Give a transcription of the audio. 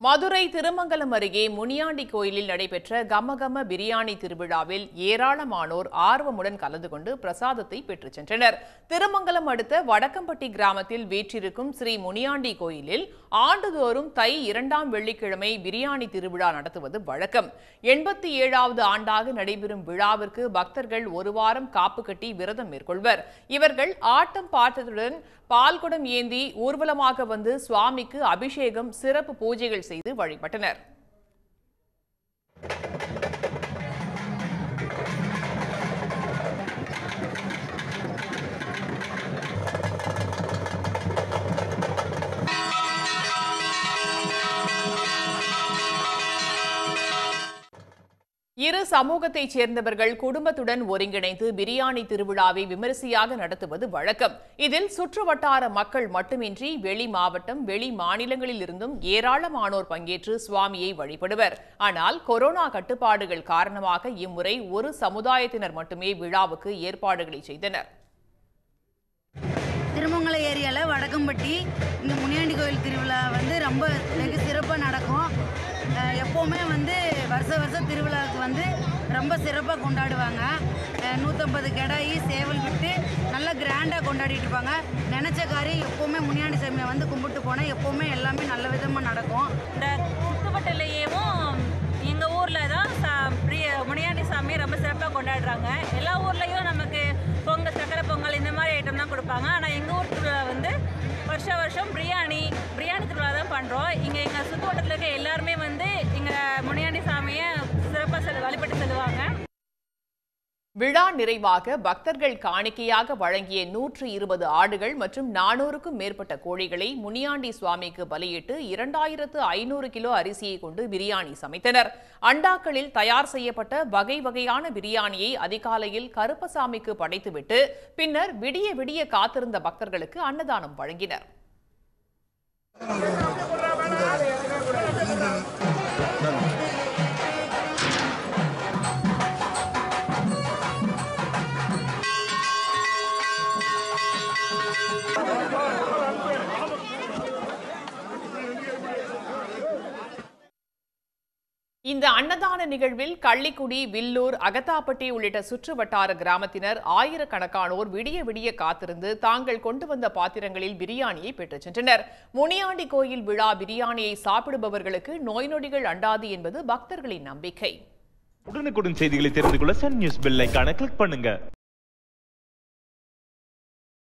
மதுரை திருமங்கலம் அருகே முனியாண்டி கோயிலில் நடைபெற்ற கமகம பிரியாணி திருவிழாவில் ஏராளமானோர் ஆர்வமுடன் கலந்து கொண்டு பிரசாதத்தை பெற்றுச் சென்றனர் திருமங்கலம் அடுத்த வடக்கம்பட்டி கிராமத்தில் வீற்றிருக்கும் ஸ்ரீ முனியாண்டி கோயிலில் ஆண்டுதோறும் தை இரண்டாம் வெள்ளிக்கிழமை பிரியாணி திருவிழா நடத்துவது வழக்கம் எண்பத்தி ஏழாவது ஆண்டாக நடைபெறும் விழாவிற்கு பக்தர்கள் ஒரு வாரம் காப்பு கட்டி விரதம் மேற்கொள்வர் இவர்கள் ஆட்டம் பாட்டத்துடன் பால்குடம் ஏந்தி ஊர்வலமாக வந்து சுவாமிக்கு அபிஷேகம் சிறப்பு பூஜைகள் செய்து வழிபட்டனர் இரு சமூகத்தைச் சேர்ந்தவர்கள் குடும்பத்துடன் ஒருங்கிணைந்து பிரியாணி திருவிழாவை விமரிசையாக நடத்துவது வழக்கம் இதில் சுற்றுவட்டார மக்கள் மட்டுமின்றி வெளி மாவட்டம் வெளி மாநிலங்களில் இருந்தும் ஏராளமானோர் பங்கேற்று சுவாமியை வழிபடுவர் ஆனால் கொரோனா கட்டுப்பாடுகள் காரணமாக இம்முறை ஒரு சமுதாயத்தினர் மட்டுமே விழாவுக்கு ஏற்பாடுகளை செய்தனர் திருமங்கல ஏரியாவில் வடக்கம்பட்டி இந்த முனியாண்டி கோயில் திருவிழா வந்து ரொம்ப வெகு சிறப்பாக நடக்கும் அஹ் எப்போவுமே வந்து வருஷ வருஷம் திருவிழாவுக்கு வந்து ரொம்ப சிறப்பாக கொண்டாடுவாங்க அஹ் நூற்றம்பது கெடாயி சேவல் விட்டு நல்லா கிராண்டாக கொண்டாடிட்டு இருப்பாங்க நினச்ச காரியம் எப்போவுமே முனியாண்டி சாமியை வந்து கும்பிட்டு போனால் எப்போவுமே எல்லாமே நல்ல விதமாக நடக்கும் இந்த சுத்துப்பட்டிலையும் எங்கள் ஊரில் தான் சா பிரிய முனியாண்டி சாமி ரொம்ப சிறப்பாக கொண்டாடுறாங்க எல்லா ஊர்லேயும் நமக்கு பொங்கல் சக்கரை பொங்கல் இந்த மாதிரி ஐட்டம் தான் கொடுப்பாங்க ஆனால் எங்கள் ஊர் திருவிழா வந்து வருஷம் வருஷம் பிரியாணி பிரியாணி திருவிழா தான் பண்ணுறோம் இங்கே எங்கள் சுற்றுவட்டத்தில் இருக்க எல்லாருமே வந்து எங்கள் முனியாண்டி சாமியை சிறப்பாக செல் வழிபட்டு செல்வாங்க விழா நிறைவாக பக்தர்கள் காணிக்கையாக வழங்கிய நூற்று இருபது ஆடுகள் மற்றும் நானூறுக்கும் மேற்பட்ட கோழிகளை முனியாண்டி சுவாமிக்கு பலியிட்டு இரண்டாயிரத்து ஐநூறு கிலோ அரிசியை கொண்டு பிரியாணி சமைத்தனர் அண்டாக்களில் தயார் செய்யப்பட்ட வகை வகையான பிரியாணியை அதிகாலையில் கருப்பசாமிக்கு படைத்துவிட்டு பின்னர் விடிய விடிய காத்திருந்த பக்தர்களுக்கு அன்னதானம் வழங்கினர் இந்த அன்னதான நிகழ்வில் கள்ளிக்குடி வில்லூர் அகத்தாப்பட்டி உள்ளிட்ட சுற்று வட்டார கிராமத்தினர் ஆயிரக்கணக்கானோர் விடிய விடிய காத்திருந்து தாங்கள் கொண்டு வந்த பாத்திரங்களில் பிரியாணியை பெற்றுச் சென்றனர் முனியாண்டி கோயில் விழா பிரியாணியை சாப்பிடுபவர்களுக்கு நோய் நொடிகள் அண்டாது என்பது பக்தர்களின் நம்பிக்கை உடனுக்குடன் செய்திகளை தெரிந்து கொள்ள சன் நியூஸ் பெல் ஐகானை கிளிக் பண்ணுங்க